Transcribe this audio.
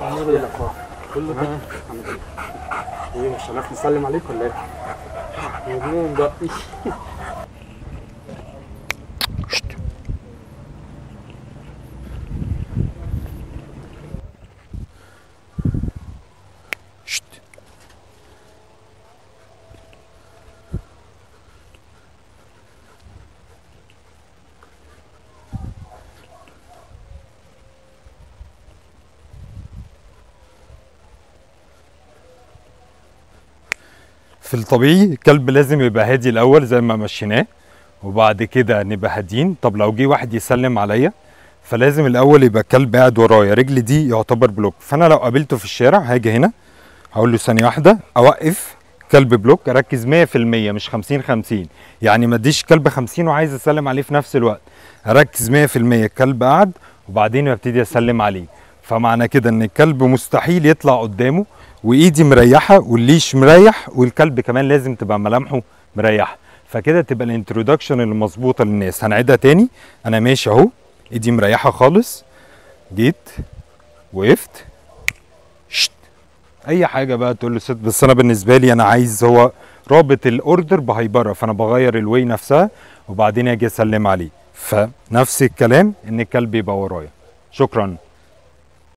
ايه الاخبار؟ كله تمام الحمد لله ايه مش هنعرف نسلم عليك ولا ايه؟ مجنون بقى شت. في الطبيعي الكلب لازم يبقى هادي الاول زي ما مشيناه وبعد كده نبقى هادين طب لو جه واحد يسلم عليا فلازم الاول يبقى الكلب قاعد ورايا رجلي دي يعتبر بلوك فانا لو قابلته في الشارع هاجي هنا هقول له ثانيه واحده اوقف كلب بلوك اركز 100% مش 50 50 يعني ما اديش كلب 50 وعايز اسلم عليه في نفس الوقت اركز 100% الكلب قعد وبعدين ابتدي اسلم عليه فمعنى كده ان الكلب مستحيل يطلع قدامه وايدي مريحه والليش مريح والكلب كمان لازم تبقى ملامحه مريحه فكده تبقى الانترودكشن المظبوطه للناس هنعيدها تاني انا ماشي اهو ايدي مريحه خالص جيت وقفت شت اي حاجه بقى تقول له ست بس انا بالنسبه لي انا عايز هو رابط الاوردر بهيبره فانا بغير الواي نفسها وبعدين اجي اسلم عليه فنفس الكلام ان الكلب يبقى ورايا شكرا